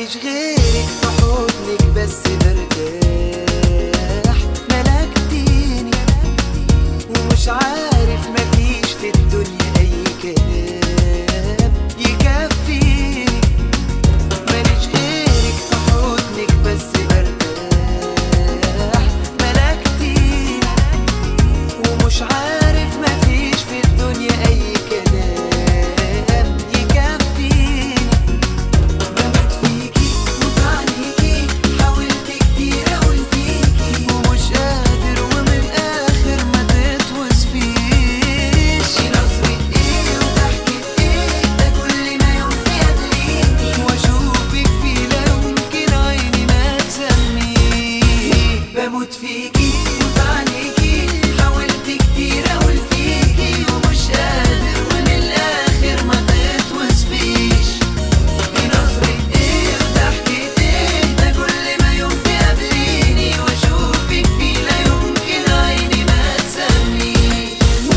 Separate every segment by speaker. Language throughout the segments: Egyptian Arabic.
Speaker 1: ماليش غيرك في حضنك بس برتاح ملكتيني ومش عارف مفيش في الدنيا اي كلام يكفيني ماليش غيرك في حضنك بس برتاح ملكتيني ومش عارف مفيش في الدنيا اي كلام يكفيني بموت فيكي وفي عينيكي حاولت كتير اقول فيكي ومش قادر ومن الاخر ما تتوصفيش شي نظرة ايه وضحكة ايه ده كل ما يوم يقابليكي واشوفك فيه لا يمكن عيني ما تسميه بموت فيكي وفي عينيكي حاولت كتير اقول فيكي ومش قادر ومن الاخر ما تتوصفيش دي نظرة ايه وضحكة ايه ده كل ما يوم تقابليني واشوفك فيه لا يمكن عيني ما تسميه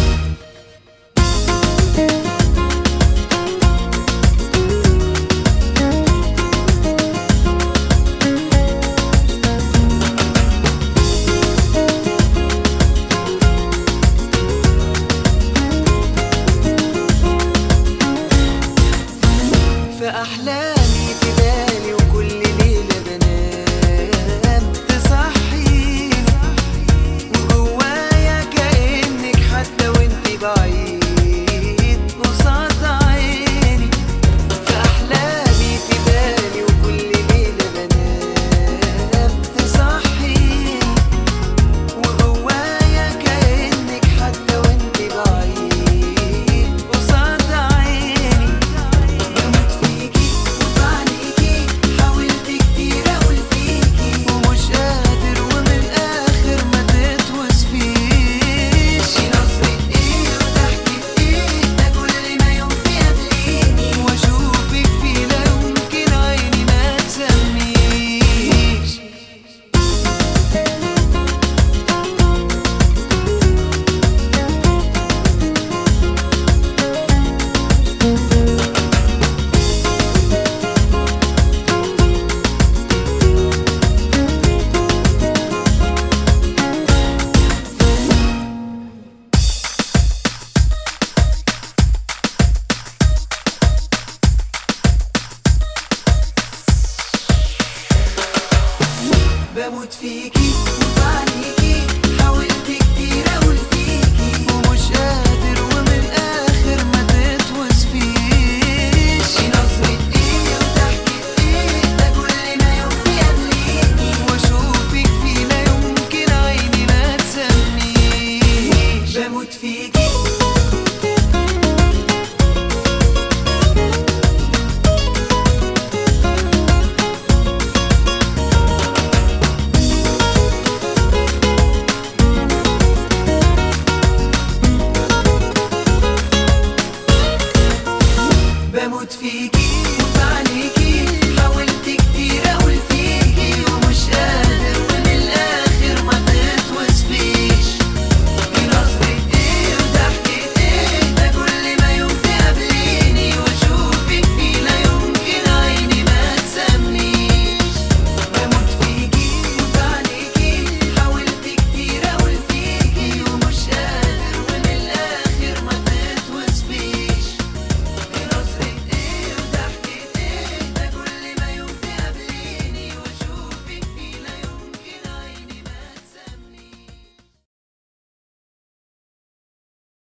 Speaker 1: في أحلامي في بالي وكل ليلة بنام تصحيني وجوايا كأنك حتى وانت بعيد قصاد عيني في أحلامي في بالي وكل ليلة بنام تصحيني وجوايا كأنك حتى وانت بعيد قصاد عيني بموت فيكي وفي عينيكي حاولت كتير اقول فيكي ومش قادر ومن الاخر ما تتوصفيش شي نظرة ايه وضحكة ايه ده كل ما يوم يقابليني واشوفك فيه لا يمكن عيني ما تسميش بموت فيكي وفي عينيكي حاولت كتير اقول فيكي ومش قادر ومن الاخر ما تتوصفيش شي نظرة ايه وضحكة ايه ده كل ما يوم يقابليني واشوفك فيه لا يمكن عيني ما تسميش بموت فيكي بموت فيكي